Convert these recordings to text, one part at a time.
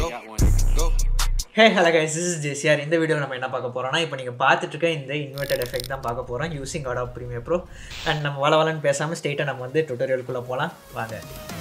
hey hello guys this is JCR இந்த வீடியோவில் நம்ம என்ன பார்க்க போகிறோம்னா இப்போ நீங்கள் பார்த்துட்டு இருக்க இந்த இன்வெர்டட் எஃபெக்ட் தான் பார்க்க போகிறோம் using Adobe Premiere Pro and நம்ம வள வளன்னு பேசாமல் ஸ்ட்ரெயிட்டாக நம்ம வந்து டுட்டோரியலுக்குள்ளே போகலாம் வாங்க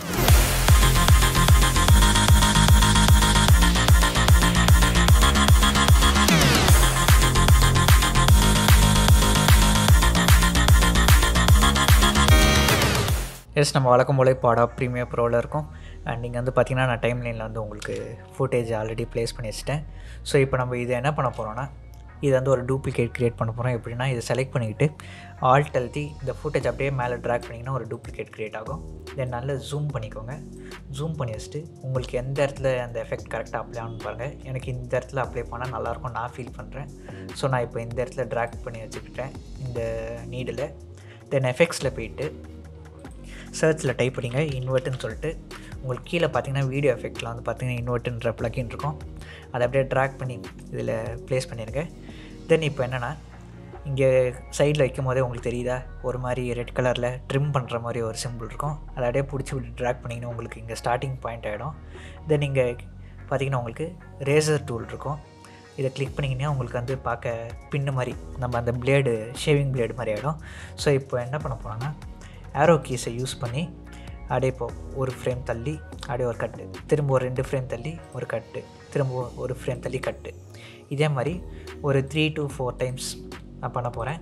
எஸ் நம்ம வழக்கம் போல இப்போ அடாப் ப்ரீமியர் ப்ரோவில் இருக்கும் அண்ட் நீங்கள் வந்து பார்த்தீங்கன்னா நான் டைம் லைனில் வந்து உங்களுக்கு ஃபுட்டேஜ் ஆல்ரெடி ப்ளேஸ் பண்ணி வச்சிட்டேன் ஸோ இப்போ நம்ம இதை என்ன பண்ண போகிறோன்னா இது வந்து ஒரு டூப்ளிகேட் க்ரியேட் பண்ண போகிறோம் எப்படின்னா இதை செலக்ட் பண்ணிக்கிட்டு ஆல்ட் அழுத்தி இந்த ஃபுட்டேஜ் அப்படியே மேலே ட்ராக் பண்ணிங்கன்னா ஒரு டூப்ளிகேட் க்ரியேட் ஆகும் தென் நல்லா ஜூம் பண்ணிக்கோங்க ஜூம் பண்ணி வச்சுட்டு உங்களுக்கு எந்த இடத்துல அந்த எஃபெக்ட் கரெக்டாக அப்ளை ஆகணும்னு பாருங்கள் எனக்கு இந்த இடத்துல அப்ளை பண்ணால் நல்லாயிருக்கும் நான் ஃபீல் பண்ணுறேன் ஸோ நான் இப்போ இந்த இடத்துல ட்ராக் பண்ணி வச்சுக்கிட்டேன் இந்த நீடில் தென் எஃபெக்ட்ஸில் போயிட்டு சர்ச்சில் டைப் பண்ணிங்க இன்வெர்ட்டுன்னு சொல்லிட்டு உங்களுக்கு கீழே பார்த்தீங்கன்னா வீடியோ எஃபெக்டில் வந்து பார்த்தீங்கன்னா இன்வெர்ட்டுன்ற ப்ளக்கின் இருக்கும் அதை அப்படியே ட்ராக் பண்ணி இதில் ப்ளேஸ் பண்ணிடுங்க தென் இப்போ என்னென்னா இங்கே சைடில் வைக்கும் போதே உங்களுக்கு தெரியுதா ஒரு மாதிரி ரெட் கலரில் ட்ரிம் பண்ணுற மாதிரி ஒரு சிம்பிள் இருக்கும் அதை அப்படியே பிடிச்சி விட்டு ட்ராக் பண்ணிங்கன்னா உங்களுக்கு இங்கே ஸ்டார்டிங் பாயிண்ட் ஆகிடும் தென் இங்கே பார்த்தீங்கன்னா உங்களுக்கு ரேசர் டூல் இருக்கும் இதை கிளிக் பண்ணிங்கன்னா உங்களுக்கு வந்து பார்க்க பின்னு மாதிரி நம்ம அந்த பிளேடு ஷேவிங் பிளேடு மாதிரி ஆகிடும் ஸோ இப்போ என்ன பண்ண போகிறோன்னா ஆரோ கீஸை யூஸ் பண்ணி அப்படியே இப்போ ஒரு ஃப்ரேம் தள்ளி அப்படியே ஒரு கட்டு திரும்ப ஒரு ரெண்டு ஃப்ரேம் தள்ளி ஒரு கட்டு திரும்ப ஒரு ஃப்ரேம் தள்ளி கட்டு இதே மாதிரி ஒரு த்ரீ டு ஃபோர் டைம்ஸ் நான் பண்ண போகிறேன்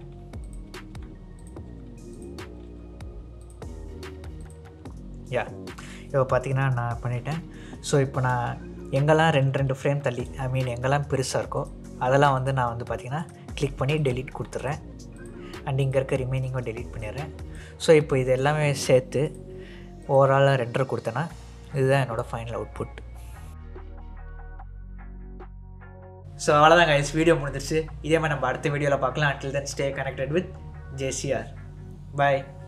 யா இப்போ பார்த்தீங்கன்னா நான் பண்ணிட்டேன் ஸோ இப்போ நான் எங்கெல்லாம் ரெண்டு ரெண்டு ஃப்ரேம் தள்ளி ஐ மீன் எங்கெல்லாம் பெருசாக இருக்கோ அதெல்லாம் வந்து நான் வந்து பார்த்திங்கன்னா கிளிக் பண்ணி டெலீட் கொடுத்துட்றேன் அண்ட் இங்கே இருக்க ரிமைனிங்கும் டெலீட் பண்ணிடுறேன் ஸோ இப்போ இது எல்லாமே சேர்த்து ஓவராலாக ரெண்டரை கொடுத்தேன்னா இதுதான் என்னோடய ஃபைனல் அவுட்புட் ஸோ அவ்வளோதான் கைஸ் வீடியோ முடிஞ்சிருச்சு இதே மாதிரி நம்ம அடுத்த வீடியோவில் பார்க்கலாம் until then stay connected with JCR bye